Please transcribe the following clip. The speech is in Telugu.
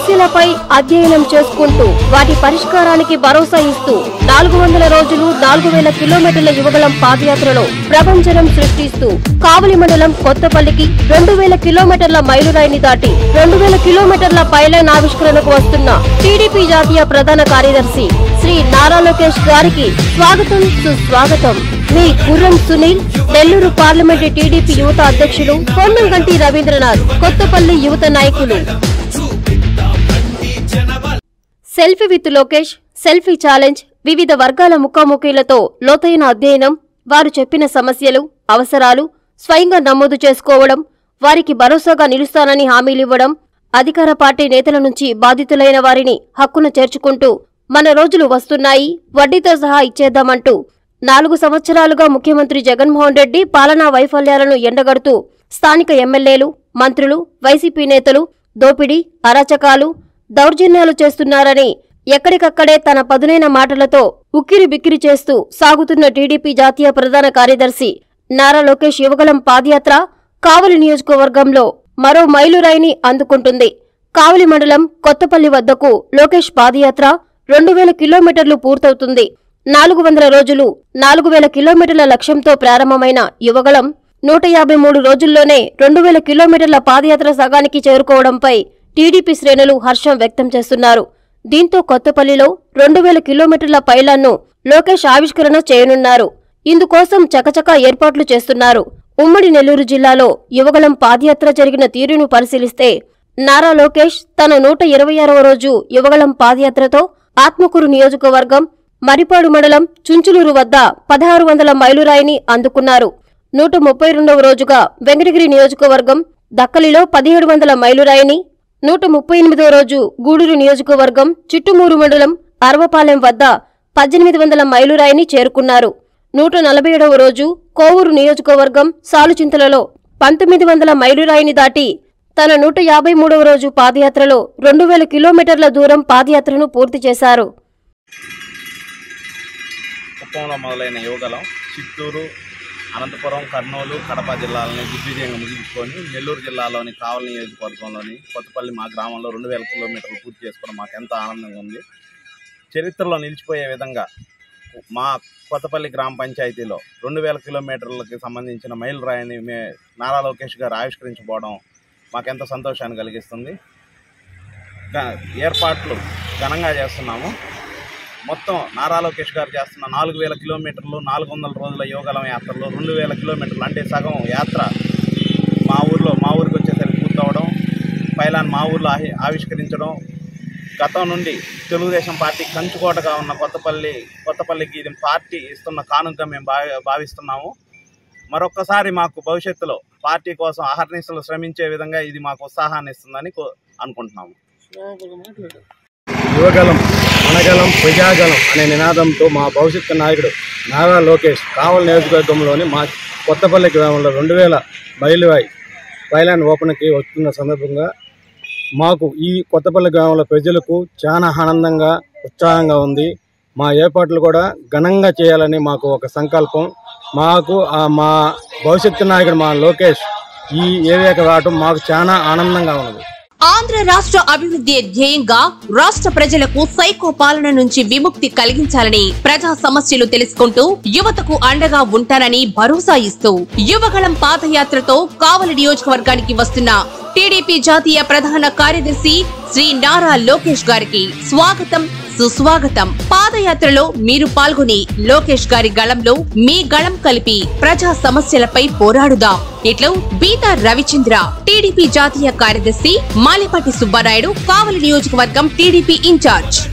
సమస్యలపై అధ్యయనం చేసుకుంటూ వాటి పరిష్కారానికి భరోసా ఇస్తూ నాలుగు వందల రోజులు నాలుగు వేల కిలోమీటర్ల యువగలం పాదయాత్రలో ప్రభంజనం సృష్టిస్తూ కావలి మండలం కొత్తపల్లికి రెండు వేల కిలోమీటర్ల మైలురాయిని దాటి రెండు వేల కిలోమీటర్ల పైలైన్ ఆవిష్కరణకు వస్తున్న టీడీపీ జాతీయ ప్రధాన కార్యదర్శి శ్రీ నారా లోకేష్ గారికి స్వాగతం సుస్వాగతం మీ గుర్రం సునీల్ నెల్లూరు పార్లమెంటు టీడీపీ యువత అధ్యక్షులు పొన్నంగంటి రవీంద్రనాథ్ కొత్తపల్లి యువత నాయకులు selfie with Lokesh selfie challenge వివిధ వర్గాల ముఖాముఖీలతో లోతైన అధ్యయనం వారు చెప్పిన సమస్యలు అవసరాలు స్వయంగా నమోదు చేసుకోవడం వారికి భరోసాగా నిలుస్తానని హామీలివ్వడం అధికార పార్టీ నేతల నుంచి బాధితులైన వారిని హక్కున చేర్చుకుంటూ మన రోజులు వస్తున్నాయి వడ్డీతో సహా ఇచ్చేద్దామంటూ నాలుగు సంవత్సరాలుగా ముఖ్యమంత్రి జగన్మోహన్ రెడ్డి పాలనా వైఫల్యాలను ఎండగడుతూ స్థానిక ఎమ్మెల్యేలు మంత్రులు వైసీపీ నేతలు దోపిడీ అరాచకాలు దౌర్జన్యాలు చేస్తున్నారని ఎక్కడికక్కడే తన పదునైన మాటలతో ఉక్కిరి బిక్కిరి చేస్తూ సాగుతున్న టీడీపీ జాతీయ ప్రధాన కార్యదర్శి నారా లోకేష్ యువగలం పాదయాత్ర కావలి నియోజకవర్గంలో మరో మైలురాయిని అందుకుంటుంది కావలి మండలం కొత్తపల్లి వద్దకు లోకేష్ పాదయాత్ర రెండు వేల కిలోమీటర్లు పూర్తవుతుంది నాలుగు వందల రోజులు నాలుగు వేల కిలోమీటర్ల లక్ష్యంతో ప్రారంభమైన యువగళం నూట యాభై మూడు రోజుల్లోనే రెండు వేల కిలోమీటర్ల పాదయాత్ర సగానికి చేరుకోవడంపై టీడీపీ శ్రేణులు హర్షం వ్యక్తం చేస్తున్నారు దీంతో కొత్తపల్లిలో రెండు వేల కిలోమీటర్ల పైలాన్ను లోకేష్ ఆవిష్కరణ చేయనున్నారు ఇందుకోసం చకచకా ఏర్పాట్లు చేస్తున్నారు ఉమ్మడి నెల్లూరు జిల్లాలో యువగళం పాదయాత్ర జరిగిన తీరును పరిశీలిస్తే నారా లోకేష్ తన నూట ఇరవై ఆరవ రోజు యువగళం పాదయాత్రతో ఆత్మకూరు నియోజకవర్గం మరిపాడు మండలం చుంచులూరు వద్ద పదహారు వందల మైలురాయిని అందుకున్నారు నూట ముప్పై రెండవ రోజుగా వెంకటగిరి నియోజకవర్గం దక్కలిలో పదిహేడు వందల మైలురాయిని నూట ముప్పై ఎనిమిదవ రోజు గూడూరు నియోజకవర్గం చిట్టుమూరు మండలం అరవపాలెం వద్ద పద్దెనిమిది వందల మైలురాయిని చేరుకున్నారు నూట నలభై ఏడవ రోజు కోవూరు నియోజకవర్గం సాలుచింతలలో పంతొమ్మిది వందల మైలురాయిని దాటి తన నూట యాభై మూడవ రోజు పాదయాత్రలో రెండు వేల కిలోమీటర్ల దూరం పాదయాత్రను పూర్తి చేశారు కుప్పంలో మొదలైన యువగలం చిత్తూరు అనంతపురం కర్నూలు కడప జిల్లాలని దిగ్విజయంగా ముగించుకొని నెల్లూరు జిల్లాలోని కావలి నియోజకవర్గంలోని కొత్తపల్లి మా గ్రామంలో రెండు వేల కిలోమీటర్లు పూర్తి చేసుకోవడం మాకు ఎంతో ఆనందంగా ఉంది చరిత్రలో నిలిచిపోయే విధంగా మా కొత్తపల్లి గ్రామ పంచాయతీలో రెండు వేల కిలోమీటర్లకి సంబంధించిన మైల్ రాయిని మే నారా లోకేష్ గారు ఆవిష్కరించబోవడం మాకెంతో సంతోషాన్ని కలిగిస్తుంది గా- ఏర్పాట్లు ఘనంగా చేస్తున్నాము మొత్తం నారా లోకేష్ గారు చేస్తున్న నాలుగు వేల కిలోమీటర్లు నాలుగు వందల రోజుల యోగలం యాత్రలో రెండు వేల కిలోమీటర్లు అంటే సగం యాత్ర మా ఊర్లో మా ఊరికి వచ్చేసరికి పూర్తవడం పైలాన్ మా ఊర్లో ఆహి- ఆవిష్కరించడం గతం నుండి తెలుగుదేశం పార్టీ కంచుకోటగా ఉన్న కొత్తపల్లి కొత్తపల్లికి ఇది పార్టీ ఇస్తున్న కానుక మేము భావి భావిస్తున్నాము మరొక్కసారి మాకు భవిష్యత్తులో పార్టీ కోసం అహర్నిశలు శ్రమించే విధంగా ఇది మాకు ఉత్సాహాన్ని ఇస్తుందని కో- అనుకుంటున్నాము యువగలం మనగలం ప్రజాగలం అనే నినాదంతో మా భవిష్యత్తు నాయకుడు నారా లోకేష్ కావలి నియోజకవర్గంలోని మా కొత్తపల్లి గ్రామంలో రెండు వేల మైలువాయి పైలాన్ ఓపెన్కి వస్తున్న సందర్భంగా మాకు ఈ కొత్తపల్లి గ్రామంలో ప్రజలకు చాలా ఆనందంగా ఉత్సాహంగా ఉంది మా ఏర్పాట్లు కూడా ఘనంగా చేయాలని మాకు ఒక సంకల్పం మాకు ఆ మా భవిష్యత్తు నాయకుడు మా లోకేష్ ఈ ఏరియాకి రావడం మాకు చాలా ఆనందంగా ఉన్నది ఆంధ్ర రాష్ట్ర అభివృద్ధి ధ్యేయంగా రాష్ట్ర ప్రజలకు సైకో పాలన నుంచి విముక్తి కలిగించాలని ప్రజా సమస్యలు తెలుసుకుంటూ యువతకు అండగా ఉంటానని భరోసా ఇస్తూ యువగళం పాదయాత్రతో కావలి నియోజకవర్గానికి వస్తున్న టీడీపీ జాతీయ ప్రధాన కార్యదర్శి శ్రీ నారా లోకేష్ గారికి స్వాగతం సుస్వాగతం పాదయాత్రలో మీరు పాల్గొని లోకేష్ గారి గళంలో మీ గళం కలిపి ప్రజా సమస్యలపై పోరాడుదాం ఇట్లు బీతా రవిచంద్ర టీడీపీ జాతీయ కార్యదర్శి మాలిపాటి సుబ్బారాయుడు కావలి నియోజకవర్గం టీడీపీ ఇన్ఛార్జ్